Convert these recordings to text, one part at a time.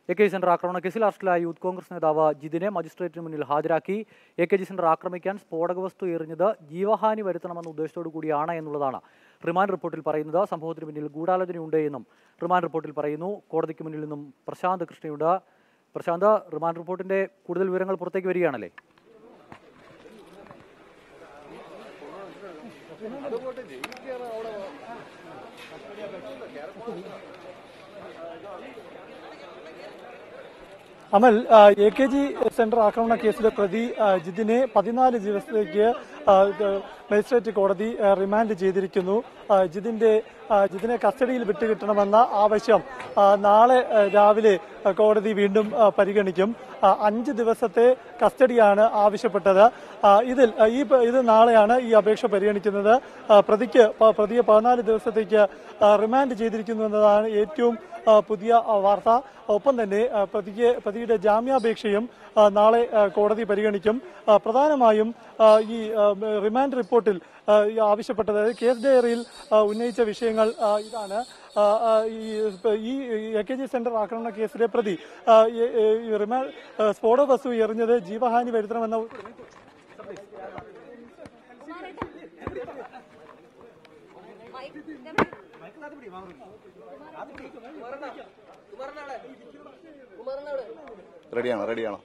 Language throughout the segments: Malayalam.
എ കെ ജി സെന്റർ ആക്രമണ കേസിൽ അറസ്റ്റിലായ യൂത്ത് കോൺഗ്രസ് നേതാവ് ജിതിനെ മജിസ്ട്രേറ്റിന് മുന്നിൽ ഹാജരാക്കി എ കെ ജി സെന്റർ ആക്രമിക്കാൻ സ്ഫോടക വസ്തു എറിഞ്ഞത് ജീവഹാനി വരുത്തണമെന്ന ഉദ്ദേശത്തോടു കൂടിയാണ് എന്നുള്ളതാണ് റിമാൻഡ് റിപ്പോർട്ടിൽ പറയുന്നത് സംഭവത്തിന് പിന്നിൽ ഗൂഢാലോചനയുണ്ട് എന്നും റിമാൻഡ് റിപ്പോർട്ടിൽ പറയുന്നു കോടതിക്ക് മുന്നിൽ നിന്നും പ്രശാന്ത് കൃഷ്ണയുണ്ട് പ്രശാന്ത് റിമാൻഡ് റിപ്പോർട്ടിന്റെ കൂടുതൽ വിവരങ്ങൾ പുറത്തേക്ക് വരികയാണല്ലേ Amal A K G centre ആക്രമണ കേസിലെ പ്രതി ആ, ജിതിനെ പതിനാല് ദിവസത്തേക്ക് ആ, ഇത് മജിസ്ട്രേറ്റ് കോടതി ആ, റിമാൻഡ് ചെയ്തിരിക്കുന്നു ആ, ജിതിന്റെ ആ, ജിതിനെ കസ്റ്റഡിയിൽ വിട്ടുകിട്ടണമെന്ന ആവശ്യം ആ, നാളെ ആ, രാവിലെ ആ, കോടതി വീണ്ടും ആ, പരിഗണിക്കും ആ, അഞ്ച് ദിവസത്തെ കസ്റ്റഡിയാണ് ആവശ്യപ്പെട്ടത് ആ, ഇതിൽ ആ, ഈ പ- ഇത് നാളെയാണ് ഈ അപേക്ഷ പരിഗണിക്കുന്നത് ആ, പ്രതിക്ക് പ- പ്രതിയെ പതിനാല് ദിവസത്തേക്ക് ആ, റിമാൻഡ് ചെയ്തിരിക്കുന്നു എന്നതാണ് ഏറ്റവും ആ, പുതിയ ആ, വാർത്ത ഒപ്പം തന്നെ ആ, പ്രതിക്ക് പ്രതിയുടെ ജാമ്യാപേക്ഷയും ആ, നാളെ ആ, കോടതി പരിഗണിക്കും ആ, പ്രധാനമായും ആ, ഈ ആ, റിമാൻഡ് റിപ്പോർട്ടിൽ ആ, ഈ ആവശ്യപ്പെട്ടത് അതായത് കേസ് ഡയറിയിൽ ആ, ഉന്നയിച്ച വിഷയങ്ങൾ ആ, ഇതാണ് ആ, ആ, ഈ ഈ എ കെ ജി സെന്റർ ആക്രമണ കേസിലെ പ്രതി ആ, ഈ- ഈ റിമാൻഡ് ആ, സ്ഫോടക വസ്തു എറിഞ്ഞത് ജീവഹാനി വരുത്തണമെന്ന റെഡിയാണോ റെഡിയാണോ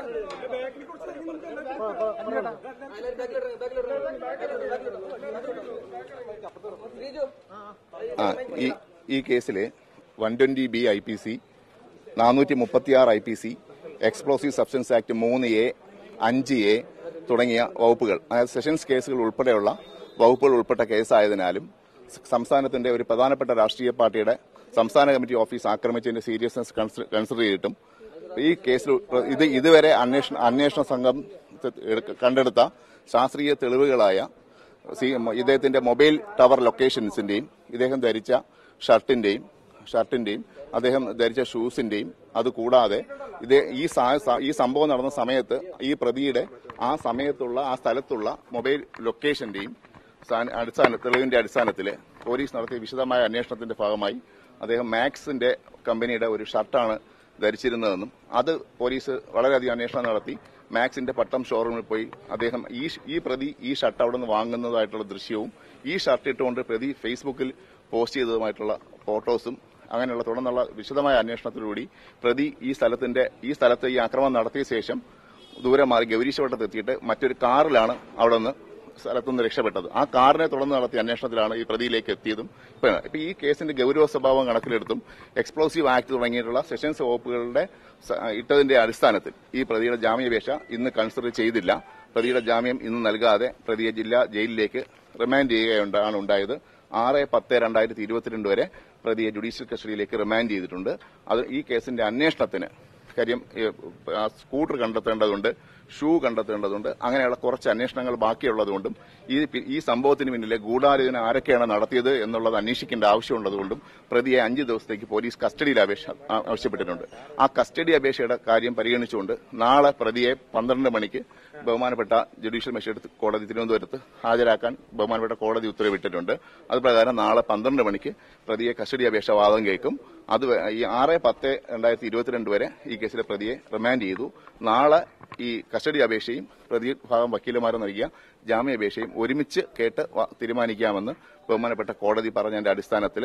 ആ ഈ ഈ കേസിൽ one twenty B I P C നാനൂറ്റി മുപ്പത്തി ആറ് I P C explosive substance act മൂന്ന് എ അഞ്ച് എ തുടങ്ങിയ വകുപ്പുകൾ അതായത് സെഷൻസ് കേസുകൾ ഉൾപ്പെടെയുള്ള വകുപ്പുകൾ ഉൾപ്പെട്ട കേസായതിനാലും സംസ്ഥാനത്തിന്റെ ഒരു പ്രധാനപ്പെട്ട രാഷ്ട്രീയ പാർട്ടിയുടെ സംസ്ഥാന കമ്മിറ്റി ഓഫീസ് ആക്രമിച്ചതിന്റെ സീരിയസ്നെസ് കൺസിഡർ ചെയ്തിട്ടും ഈ കേസിൽ ഇത് ഇതുവരെ അന്വേഷണ അന്വേഷണ സംഘം എടുക്ക- കണ്ടെടുത്ത ശാസ്ത്രീയ തെളിവുകളായ സി ഇദ്ദേഹത്തിന്റെ മൊബൈൽ ടവർ ലൊക്കേഷൻസിന്റെയും ഇദ്ദേഹം ധരിച്ച ഷർട്ടിന്റെയും ഷർട്ടിന്റെയും അദ്ദേഹം ധരിച്ച ഷൂസിന്റെയും അതുകൂടാതെ ഇതേ ഈ സാ- സ- ഈ സംഭവം നടന്ന സമയത്ത് ഈ പ്രതിയുടെ ആ സമയത്തുള്ള ആ സ്ഥലത്തുള്ള മൊബൈൽ ലൊക്കേഷന്റെയും സ്ഥാന- അടിസ്ഥാന തെളിവിന്റെ അടിസ്ഥാനത്തിൽ പോലീസ് നടത്തിയ വിശദമായ അന്വേഷണത്തിന്റെ ഭാഗമായി അദ്ദേഹം മാക്സിന്റെ കമ്പനിയുടെ ഒരു ഷർട്ടാണ് ധരിച്ചിരുന്നതെന്നും അത് പോലീസ് വളരെയധികം അന്വേഷണം നടത്തി മാക്സിന്റെ പട്ടം ഷോറൂമിൽ പോയി അദ്ദേഹം ഈ ഈ പ്രതി ഈ ഷർട്ട് അവിടെ നിന്ന് വാങ്ങുന്നതായിട്ടുള്ള ദൃശ്യവും ഈ ഷർട്ട് ഇട്ടുകൊണ്ട് പ്രതി ഫേസ്ബുക്കിൽ പോസ്റ്റ് ചെയ്തതുമായിട്ടുള്ള ഫോട്ടോസും അങ്ങനെയുള്ള തുടർന്നുള്ള വിശദമായ അന്വേഷണത്തിലൂടെ പ്രതി ഈ സ്ഥലത്തിന്റെ ഈ സ്ഥലത്ത് ഈ ആക്രമണം നടത്തിയ ശേഷം ദൂരെ മാറി ഗൗരീശവട്ടത്ത് എത്തിയിട്ട് മറ്റൊരു കാറിലാണ് അവിടെ നിന്ന് സ്ഥലത്തുനിന്ന് രക്ഷപ്പെട്ടത് ആ കാറിനെ തുടർന്ന് നടത്തിയ അന്വേഷണത്തിലാണ് ഈ പ്രതിയിലേക്ക് എത്തിയതും ഇപ്പൊ ഇപ്പൊ ഈ കേസിന്റെ ഗൗരവ സ്വഭാവം കണക്കിലെടുത്തും എക്സ്പ്ലോസീവ് ആക്ട് തുടങ്ങിയിട്ടുള്ള സെഷൻസ് വകുപ്പുകളുടെ സ- ഇട്ടതിന്റെ അടിസ്ഥാനത്തിൽ ഈ പ്രതിയുടെ ജാമ്യാപേക്ഷ ഇന്ന് കൺസിഡർ ചെയ്തില്ല പ്രതിയുടെ ജാമ്യം ഇന്ന് നൽകാതെ പ്രതിയെ ജില്ലാ ജയിലിലേക്ക് റിമാൻഡ് ചെയ്യുകയാണ് ഉണ്ടായത് ആറ് പത്ത് രണ്ടായിരത്തി ഇരുപത്തിരണ്ട് വരെ പ്രതിയെ ജുഡീഷ്യൽ കസ്റ്റഡിയിലേക്ക് റിമാൻഡ് ചെയ്തിട്ടുണ്ട് അത് ഈ കേസിന്റെ അന്വേഷണത്തിന് കാര്യം ഏ, ആ സ്കൂട്ടർ കണ്ടെത്തേണ്ടതുണ്ട് ഷൂ കണ്ടെത്തേണ്ടതുണ്ട് അങ്ങനെയുള്ള കുറച്ച് അന്വേഷണങ്ങൾ ബാക്കിയുള്ളതുകൊണ്ടും ഈ പി- ഈ സംഭവത്തിന് പിന്നിലെ ഗൂഢാലോചന ആരൊക്കെയാണ് നടത്തിയത് എന്നുള്ളത് അന്വേഷിക്കേണ്ട ആവശ്യമുള്ളതുകൊണ്ടും പ്രതിയെ അഞ്ച് ദിവസത്തേക്ക് പോലീസ് കസ്റ്റഡിയിൽ അപേക്ഷ ആ- ആവശ്യപ്പെട്ടിട്ടുണ്ട് ആ കസ്റ്റഡി അപേക്ഷയുടെ കാര്യം പരിഗണിച്ചുകൊണ്ട് നാളെ പ്രതിയെ പന്ത്രണ്ട് മണിക്ക് ബഹുമാനപ്പെട്ട ജുഡീഷ്യൽ മജിസ്ട്രേറ്റ് കോടതി തിരുവനന്തപുരത്ത് ഹാജരാക്കാൻ ബഹുമാനപ്പെട്ട കോടതി ഉത്തരവിട്ടിട്ടുണ്ട് അത് പ്രകാരം നാളെ പന്ത്രണ്ട് മണിക്ക് പ്രതിയെ കസ്റ്റഡി അപേക്ഷ വാദം കേൾക്കും അത് വ- ഈ ആറ് പത്ത് രണ്ടായിരത്തി ഇരുപത്തിരണ്ട് വരെ ഈ കേസിലെ പ്രതിയെ റിമാൻഡ് ചെയ്തു നാളെ ഈ കസ്റ്റഡി അപേക്ഷയും പ്രതി ഭാഗം വക്കീലുമാരും നൽകിയ ജാമ്യാപേക്ഷയും ഒരുമിച്ച് കേട്ട് വ- തീരുമാനിക്കാമെന്ന് ബഹുമാനപ്പെട്ട കോടതി പറഞ്ഞതിന്റെ അടിസ്ഥാനത്തിൽ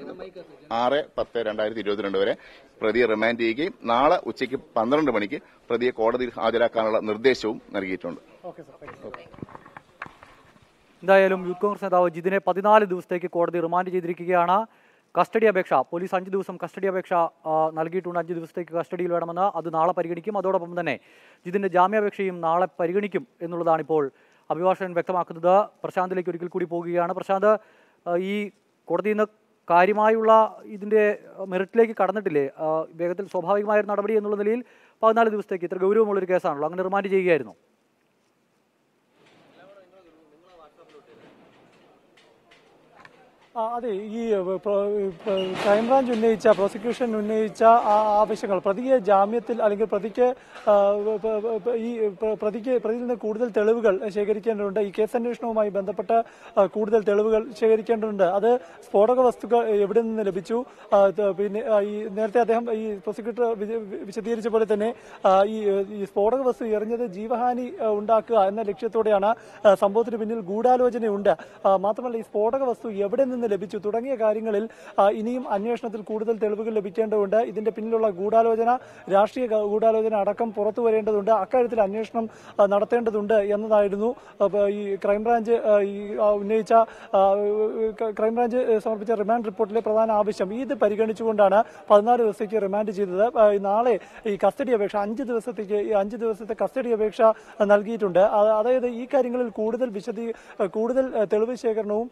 ആറ് പത്ത് രണ്ടായിരത്തി ഇരുപത്തിരണ്ട് വരെ പ്രതിയെ റിമാൻഡ് ചെയ്യുകയും നാളെ ഉച്ചയ്ക്ക് പന്ത്രണ്ട് മണിക്ക് പ്രതിയെ കോടതിയിൽ ഹാജരാക്കാനുള്ള നിർദ്ദേശവും നൽകിയിട്ടുണ്ട് എന്തായാലും യൂത്ത് കോൺഗ്രസ് നേതാവ് ജിതിനെ പതിനാല് ദിവസത്തേക്ക് കോടതി റിമാൻഡ് ചെയ്തിരിക്കുകയാണ് കസ്റ്റഡി അപേക്ഷ പോലീസ് അഞ്ച് ദിവസം കസ്റ്റഡി അപേക്ഷ ആ, നൽകിയിട്ടുണ്ട് അഞ്ച് ദിവസത്തേക്ക് കസ്റ്റഡിയിൽ വേണമെന്ന് അത് നാളെ പരിഗണിക്കും അതോടൊപ്പം തന്നെ ജിതിന്റെ ജാമ്യാപേക്ഷയും നാളെ പരിഗണിക്കും എന്നുള്ളതാണ് ഇപ്പോൾ അഭിഭാഷകൻ വ്യക്തമാക്കുന്നത് പ്രശാന്തിലേക്ക് ഒരിക്കൽ കൂടി പോകുകയാണ് പ്രശാന്ത് ആ, ഈ കോടതിയിൽ നിന്ന് കാര്യമായുള്ള ഇതിന്റെ ആ, മെറിറ്റിലേക്ക് കടന്നിട്ടില്ലേ ആ, വേഗത്തിൽ സ്വാഭാവികമായ ഒരു നടപടി എന്നുള്ള നിലയിൽ പതിനാല് ദിവസത്തേക്ക് ഇത്ര ഗൗരവമുള്ളൊരു കേസാണല്ലോ അങ്ങനെ റിമാൻഡ് ചെയ്യുകയായിരുന്നു ആ, അതെ ഈ ഏഹ്, പ്രോ- ഏഹ്, ക്രൈംബ്രാഞ്ച് ഉന്നയിച്ച പ്രോസിക്യൂഷൻ ഉന്നയിച്ച ആ ആവശ്യങ്ങൾ പ്രതിയെ ജാമ്യത്തിൽ അല്ലെങ്കിൽ പ്രതിക്ക് ആ, പ- പ- പ- ഈ പ്ര- പ്രതിക്ക് പ്രതിയിൽ നിന്ന് കൂടുതൽ തെളിവുകൾ ശേഖരിക്കേണ്ടതുണ്ട് ഈ കേസ് അന്വേഷണവുമായി ബന്ധപ്പെട്ട ആ, കൂടുതൽ തെളിവുകൾ ശേഖരിക്കേണ്ടതുണ്ട് അത് സ്ഫോടക വസ്തുക്കൾ എവിടെ നിന്ന് ലഭിച്ചു ആ, ത- പിന്നെ ആ, ഈ നേരത്തെ അദ്ദേഹം ഈ പ്രോസിക്യൂട്ടർ വിശ- വിശദീകരിച്ച പോലെ തന്നെ ആ, ഈ ഈ സ്ഫോടക വസ്തു എറിഞ്ഞത് ജീവഹാനി ആ, ഉണ്ടാക്കുക എന്ന ലക്ഷ്യത്തോടെയാണ് ആ, സംഭവത്തിന് പിന്നിൽ ഗൂഢാലോചനയുണ്ട് ആ, മാത്രമല്ല ഈ സ്ഫോടക വസ്തു എവിടെ നിന്ന് ലഭിച്ചു തുടങ്ങിയ കാര്യങ്ങളിൽ ആ, ഇനിയും അന്വേഷണത്തിൽ കൂടുതൽ തെളിവുകൾ ലഭിക്കേണ്ടതുണ്ട് ഇതിന്റെ പിന്നിലുള്ള ഗൂഢാലോചന രാഷ്ട്രീയ ഗ- ഗൂഢാലോചന അടക്കം പുറത്തു വരേണ്ടതുണ്ട് അക്കാര്യത്തിൽ അന്വേഷണം ആ, നടത്തേണ്ടതുണ്ട് എന്നതായിരുന്നു അപ്പൊ ഈ ക്രൈംബ്രാഞ്ച് ആ, ഈ ആ, ഉന്നയിച്ച ആ, ക- ക്രൈംബ്രാഞ്ച് സമർപ്പിച്ച റിമാൻഡ് റിപ്പോർട്ടിലെ പ്രധാന ആവശ്യം ഇത് പരിഗണിച്ചുകൊണ്ടാണ് പതിനാല് ദിവസത്തേക്ക് റിമാൻഡ് ചെയ്തത് ആ, ഈ നാളെ ഈ കസ്റ്റഡി അപേക്ഷ അഞ്ച് ദിവസത്തേക്ക് ഈ അഞ്ച് ദിവസത്തെ കസ്റ്റഡി അപേക്ഷ നൽകിയിട്ടുണ്ട് ആ- അതായത് ഈ കാര്യങ്ങളിൽ കൂടുതൽ വിശദീ കൂടുതൽ ആ, തെളിവ് ശേഖരണവും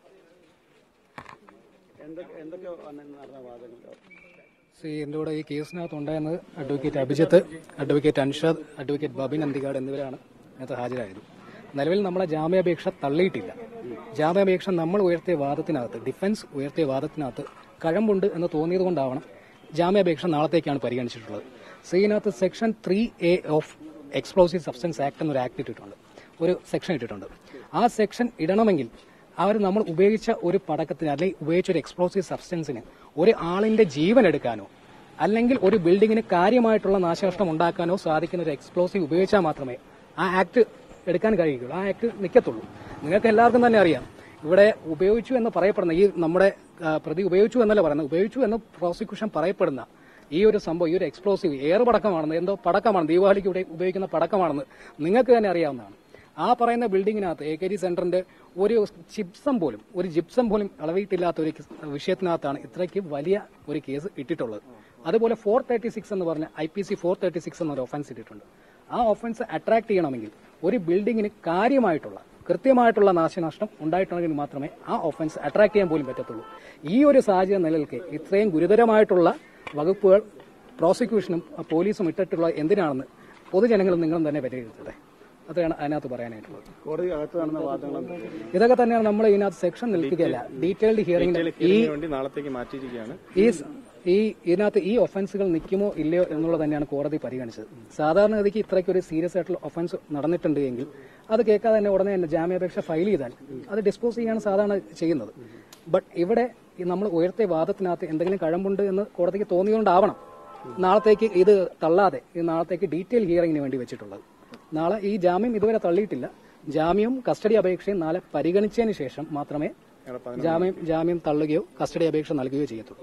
സി എൻ്റെ കൂടെ ഈ കേസിനകത്ത് ഉണ്ടായിരുന്നത് advocate Abhijith advocate Anshad advocate Babin Anthikad എന്നിവരാണ് ഇതിനകത്ത് ഹാജരായത് നിലവിൽ നമ്മളെ ജാമ്യാപേക്ഷ തള്ളിയിട്ടില്ല ജാമ്യാപേക്ഷ നമ്മൾ ഉയർത്തിയ വാദത്തിനകത്ത് ഡിഫൻസ് ഉയർത്തിയ വാദത്തിനകത്ത് കഴമ്പുണ്ട് എന്ന് തോന്നിയത് കൊണ്ടാവണം ജാമ്യാപേക്ഷ നാളത്തേക്കാണ് പരിഗണിച്ചിട്ടുള്ളത് സി ഇതിനകത്ത് section three A of explosive substance act എന്നൊരു ആക്ട് ഇട്ടിട്ടുണ്ട് ഒരു സെക്ഷൻ ഇട്ടിട്ടുണ്ട് ആ സെക്ഷൻ ഇടണമെങ്കിൽ അവർ നമ്മൾ ഉപയോഗിച്ച ഒരു പടക്കത്തിന് അല്ലെങ്കിൽ ഉപയോഗിച്ച ഒരു എക്സ്പ്ലോസീവ് സബ്സ്റ്റൻസിന് ഒരു ആളിന്റെ ജീവൻ എടുക്കാനോ അല്ലെങ്കിൽ ഒരു ബിൽഡിങ്ങിന് കാര്യമായിട്ടുള്ള നാശനഷ്ടം ഉണ്ടാക്കാനോ സാധിക്കുന്ന ഒരു എക്സ്പ്ലോസീവ് ഉപയോഗിച്ചാൽ മാത്രമേ ആ ആക്ട് എടുക്കാൻ കഴിയുള്ളൂ ആ ആക്ട് നിൽക്കത്തുള്ളൂ നിങ്ങൾക്ക് എല്ലാവർക്കും തന്നെ അറിയാം ഇവിടെ ഉപയോഗിച്ചു എന്ന് പറയപ്പെടുന്ന ഈ നമ്മുടെ ആ, പ്രതി ഉപയോഗിച്ചു എന്നല്ല പറയുന്നത് ഉപയോഗിച്ചു എന്ന് പ്രോസിക്യൂഷൻ പറയപ്പെടുന്ന ഈ ഒരു സംഭവം ഈ ഒരു എക്സ്പ്ലോസീവ് ഏറെ പടക്കമാണെന്ന് എന്തോ പടക്കമാണ് ദീപാവലിക്ക് ഇവിടെ ഉപയോഗിക്കുന്ന പടക്കമാണെന്ന് നിങ്ങൾക്ക് തന്നെ അറിയാവുന്നതാണ് ആ പറയുന്ന ബിൽഡിങ്ങിനകത്ത് എ കെ ജി സെന്ററിന്റെ ഒരു ജിപ്സം പോലും ഒരു ജിപ്സം പോലും അളവിയിട്ടില്ലാത്ത ഒരു വിഷയത്തിനകത്താണ് ഇത്രയ്ക്ക് വലിയ ഒരു കേസ് ഇട്ടിട്ടുള്ളത് അതുപോലെ ഫോർ തേർട്ടി സിക്സ് എന്ന് പറഞ്ഞ I P C four thirty six എന്നൊരു ഒഫൻസ് ഇട്ടിട്ടുണ്ട് ആ ഒഫൻസ് അട്രാക്ട് ചെയ്യണമെങ്കിൽ ഒരു ബിൽഡിങ്ങിന് കാര്യമായിട്ടുള്ള കൃത്യമായിട്ടുള്ള നാശനഷ്ടം ഉണ്ടായിട്ടുണ്ടെങ്കിൽ മാത്രമേ ആ ഒഫൻസ് അട്രാക്ട് ചെയ്യാൻ പോലും പറ്റത്തുള്ളൂ ഈ ഒരു സാഹചര്യം നിലനിൽക്കെ ഇത്രയും ഗുരുതരമായിട്ടുള്ള വകുപ്പുകൾ പ്രോസിക്യൂഷനും പോലീസും ഇട്ടിട്ടുള്ള എന്തിനാണെന്ന് പൊതുജനങ്ങളും നിങ്ങളും തന്നെ പരിഹരിച്ചത് അതാണ് അതിനകത്ത് പറയാനായിട്ടുള്ളത് കോടതി അകത്ത് നടന്ന വാദങ്ങൾ ഇതൊക്കെ തന്നെയാണ് നമ്മൾ ഇതിനകത്ത് സെക്ഷൻ നിൽക്കുകയല്ല ഡീറ്റെയിൽഡ് ഹിയറിംഗ് ഈ വേണ്ടി നാളത്തേക്ക് മാറ്റിയിരിക്കുകയാണ് ഈ സ- ഈ ഇതിനകത്ത് ഈ ഒഫൻസുകൾ നിൽക്കുമോ ഇല്ലയോ എന്നുള്ളത് തന്നെയാണ് കോടതി പരിഗണിച്ചത് സാധാരണഗതിക്ക് ഇത്രയ്ക്ക് ഒരു സീരിയസ് ആയിട്ടുള്ള ഒഫൻസ് നടന്നിട്ടുണ്ട് എങ്കിൽ അത് കേൾക്കാതെ തന്നെ ഉടനെ തന്നെ ജാമ്യാപേക്ഷ ഫയൽ ചെയ്താൽ അത് ഡിസ്പോസ് ചെയ്യാണ് സാധാരണ ചെയ്യുന്നത് ബട്ട് ഇവിടെ ഈ നമ്മൾ ഉയർത്തിയ വാദത്തിനകത്ത് എന്തെങ്കിലും കഴമ്പുണ്ട് എന്ന് കോടതിക്ക് തോന്നിയതുകൊണ്ടാവണം നാളത്തേക്ക് ഇത് തള്ളാതെ ഇത് നാളത്തേക്ക് ഡീറ്റെയിൽ ഹിയറിംഗിന് വേണ്ടി വെച്ചിട്ടുള്ളത് നാളെ ഈ ജാമ്യം ഇതുവരെ തള്ളിയിട്ടില്ല ജാമ്യവും കസ്റ്റഡി അപേക്ഷയും നാളെ പരിഗണിച്ചതിന് ശേഷം മാത്രമേ ജാമ്യം ജാമ്യം തള്ളുകയോ കസ്റ്റഡി അപേക്ഷ നൽകുകയോ ചെയ്യത്തുള്ളൂ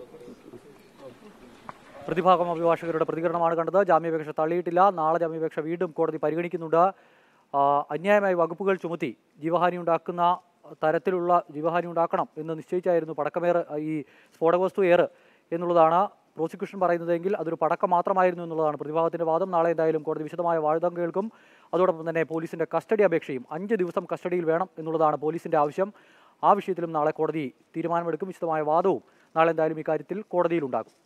പ്രതിഭാഗം അഭിഭാഷകരുടെ പ്രതികരണമാണ് കണ്ടത് ജാമ്യാപേക്ഷ തള്ളിയിട്ടില്ല നാളെ ജാമ്യാപേക്ഷ വീണ്ടും കോടതി പരിഗണിക്കുന്നുണ്ട് ആ, അന്യായമായ വകുപ്പുകൾ ചുമത്തി ജീവഹാനി ഉണ്ടാക്കുന്ന തരത്തിലുള്ള ജീവഹാനി ഉണ്ടാക്കണം എന്ന് നിശ്ചയിച്ചായിരുന്നു പടക്കമേറ് ഈ സ്ഫോടക വസ്തു ഏറ് എന്നുള്ളതാണ് പ്രോസിക്യൂഷൻ പറയുന്നതെങ്കിൽ അതൊരു പടക്കം മാത്രമായിരുന്നു എന്നുള്ളതാണ് പ്രതിഭാഗത്തിന്റെ വാദം നാളെ എന്തായാലും കോടതി വിശദമായ വാദം കേൾക്കും അതോടൊപ്പം തന്നെ പോലീസിന്റെ കസ്റ്റഡി അപേക്ഷയും അഞ്ച് ദിവസം കസ്റ്റഡിയിൽ വേണം എന്നുള്ളതാണ് പോലീസിന്റെ ആവശ്യം ആ വിഷയത്തിലും നാളെ കോടതി തീരുമാനമെടുക്കും വിശദമായ വാദവും നാളെ എന്തായാലും ഇക്കാര്യത്തിൽ കോടതിയിലുണ്ടാകും